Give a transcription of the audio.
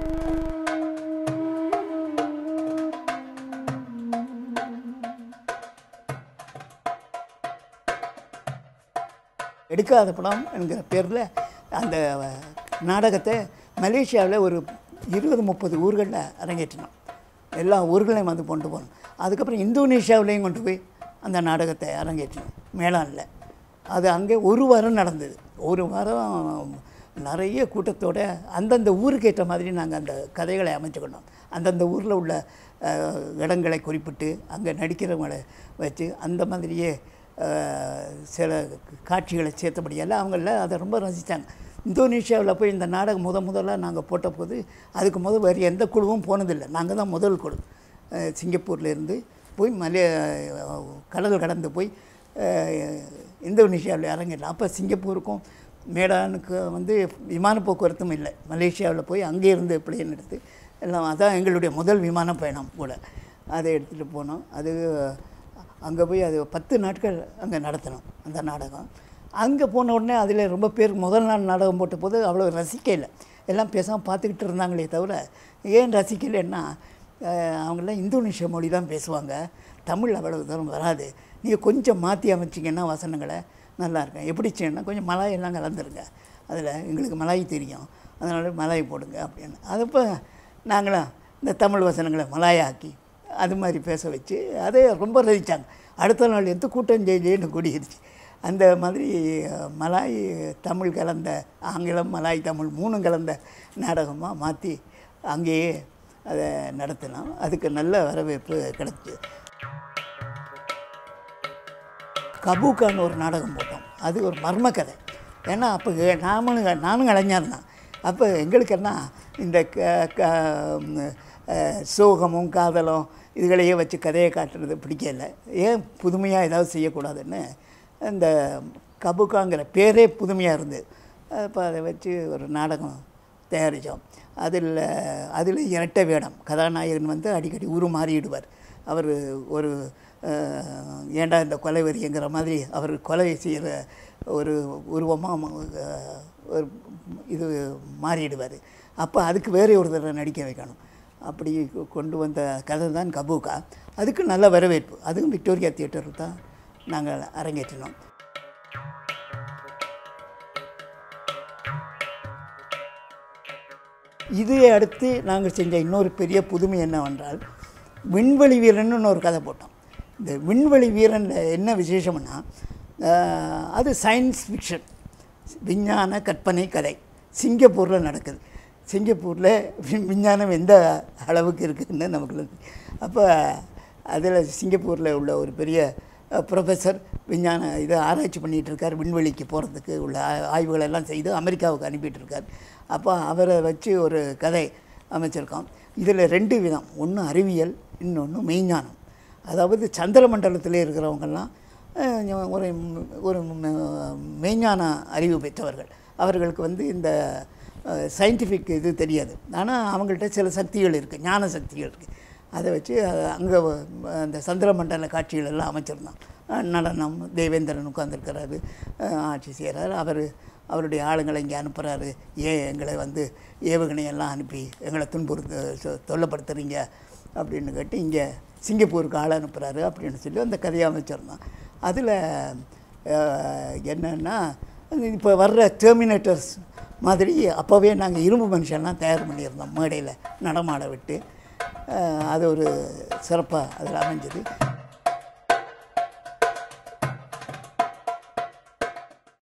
எடுக்காத படம் என்கிற பேரில் அந்த நாடகத்தை மலேசியாவில் ஒரு இருபது முப்பது ஊர்களில் அரங்கேற்றினோம் எல்லா ஊர்களையும் வந்து கொண்டு போனோம் அதுக்கப்புறம் இந்தோனேஷியாவிலையும் கொண்டு போய் அந்த நாடகத்தை அரங்கேற்றினோம் மேலானில் அது அங்கே ஒரு வாரம் நடந்தது ஒரு வாரம் நிறைய கூட்டத்தோட அந்தந்த ஊருக்கு ஏற்ற மாதிரி நாங்கள் அந்த கதைகளை அமைச்சுக்கணும் அந்தந்த ஊரில் உள்ள அஹ், இடங்களை குறிப்பிட்டு அங்கே நடிக்கிறவங்களை வச்சு அந்த மாதிரியே அஹ், சில காட்சிகளை சேர்த்தபடியால் அவங்கள அதை ரொம்ப ரசித்தாங்க இந்தோனேஷியாவில் போய் இந்த நாடகம் முத முதல்ல நாங்கள் போட்ட போது அதுக்கு முதல் வேறு எந்த குழுவும் போனதில்லை நாங்கள் தான் முதல் குழு அஹ், சிங்கப்பூர்லேருந்து போய் மலே கடல் கடந்து போய் அஹ், இந்தோனேஷியாவில் இறங்கிடலாம் அப்போ சிங்கப்பூருக்கும் மேடானுக்கு வந்து விமான போக்குவரத்தும் இல்லை மலேசியாவில் போய் அங்கே இருந்து பிளேன் எடுத்து எல்லாம் அதான் எங்களுடைய முதல் விமான பயணம் கூட அதை எடுத்துகிட்டு போனோம் அது அங்கே போய் அது பத்து நாட்கள் அங்கே நடத்தினோம் அந்த நாடகம் அங்கே போன உடனே அதில் ரொம்ப பேர் முதல் நாள் நாடகம் போட்ட போது அவ்வளோ ரசிக்கலை எல்லாம் பேசாமல் பார்த்துக்கிட்டு இருந்தாங்களே தவிர ஏன் ரசிக்கலைன்னா அஹ், அவங்கெல்லாம் இந்தோனேஷிய மொழி தான் பேசுவாங்க தமிழ் அவ்வளவு தூரம் வராது நீங்கள் கொஞ்சம் மாற்றி அமைச்சிங்கன்னா வசனங்களை நல்லா இருக்கும் எப்படி செய்யணும்னா கொஞ்சம் மலாய் எல்லாம் கலந்துருங்க அதில் எங்களுக்கு மலாய் தெரியும் அதனால மலாய் போடுங்க அப்படின்னு அதப்போ நாங்களும் இந்த தமிழ் வசனங்களை மலாயாக்கி அது மாதிரி பேச வச்சு அதை ரொம்ப ரசித்தாங்க அடுத்த நாள் எந்த கூட்டம் ஜெயிலேன்னு கூடிருச்சு அந்த மாதிரி அஹ், மலாய் தமிழ் கலந்த ஆங்கிலம் மலாய் தமிழ் மூணும் கலந்த நாடகமாக மாற்றி அங்கேயே அதை நடத்தினோம் அதுக்கு நல்ல வரவேற்பு கிடச்சி கபூக்கான்னு ஒரு நாடகம் போட்டோம் அது ஒரு மர்ம கதை ஏன்னா அப்போ நாமளும் நானும் கலைஞர் தான் அப்போ எங்களுக்கெல்லாம் இந்த க க ம், அஹ், சோகமும் காதலும் இதுகளையே வச்சு கதையை காட்டுறது பிடிக்கல ஏன் புதுமையாக ஏதாவது செய்யக்கூடாதுன்னு இந்த கபுக்காங்கிற பேரே புதுமையாக இருந்தது அப்போ அதை வச்சு ஒரு நாடகம் தயாரித்தோம் அதில் அதில் இரட்டை வேடம் கதாநாயகன் வந்து அடிக்கடி உரு மாறிடுவார் அவர் ஒரு அஹ், ஏன்டா இந்த கொலைவரிங்கிற மாதிரி அவர் கொலை செய்கிற ஒரு உருவமாக ஒரு இது மாறிடுவார் அப்போ அதுக்கு வேற ஒரு தடவை நடிக்க வைக்கணும் அப்படி கொ- கொண்டு வந்த கதை தான் கபூக்கா அதுக்கு நல்ல வரவேற்பு அதுவும் விக்டோரியா தியேட்டரில் தான் நாங்கள் அரங்கேற்றினோம் இதை அடுத்து நாங்கள் செஞ்ச இன்னொரு பெரிய புதுமை என்னவென்றால் விண்வெளி வீரன்னு ஒரு கதை போட்டோம் இந்த விண்வெளி வீரனில் என்ன விசேஷம்னா ஆஹ், அது சயின்ஸ் ஃபிக்ஷன் விஞ்ஞான கற்பனை கதை சிங்கப்பூரில் நடக்குது சிங்கப்பூரில் வி- விஞ்ஞானம் எந்த அளவுக்கு இருக்குதுன்னு நமக்கு அப்போ அதில் சிங்கப்பூரில் உள்ள ஒரு பெரிய ப்ரொஃபஸர் விஞ்ஞான இதை ஆராய்ச்சி பண்ணிகிட்டு இருக்கார் விண்வெளிக்கு போகிறதுக்கு உள்ள ஆ- ஆய்வுகள் எல்லாம் செய்து அமெரிக்காவுக்கு அனுப்பிட்டு இருக்கார் அப்போ அவரை வச்சு ஒரு கதை அமைச்சிருக்கோம் இதில் ரெண்டு விதம் ஒன்று அறிவியல் இன்னொன்று மெய்ஞானம் அதாவது சந்திர மண்டலத்திலே இருக்கிறவங்கெல்லாம் அஹ், ஒரு ஒரு ம- மெய்ஞான அறிவு பெற்றவர்கள் அவர்களுக்கு வந்து இந்த சயின்டிஃபிக் இது தெரியாது ஆனால் அவங்கள்ட்ட சில சக்திகள் இருக்குது ஞான சக்திகள் இருக்குது அதை வச்சு அங்கே அந்த சந்திரமண்டல காட்சிகள் எல்லாம் அமைச்சிருந்தோம் அஹ் நடனம் தேவேந்திரன் உட்காந்துருக்கிறாரு ஆட்சி செய்கிறாரு அவர் அவருடைய ஆளுங்களை இங்கே அனுப்புகிறாரு ஏன் எங்களை வந்து ஏவுகணையெல்லாம் அனுப்பி எங்களை துன்புறுத்த சொ- தொல்லைப்படுத்துறீங்க அப்படின்னு கேட்டு இங்கே சிங்கப்பூருக்கு ஆள் அனுப்புகிறாரு அப்படின்னு சொல்லி அந்த கதையை அமைச்சிருந்தோம் அதில் என்னென்னா இப்போ வர்ற டெர்மினேட்டர்ஸ் மாதிரி அப்போவே நாங்கள் இரும்பு மனுஷன்லாம் தயார் பண்ணியிருந்தோம் மேடையில் நடமாட விட்டு அஹ், அது ஒரு சிறப்பாக அதில் அமைஞ்சது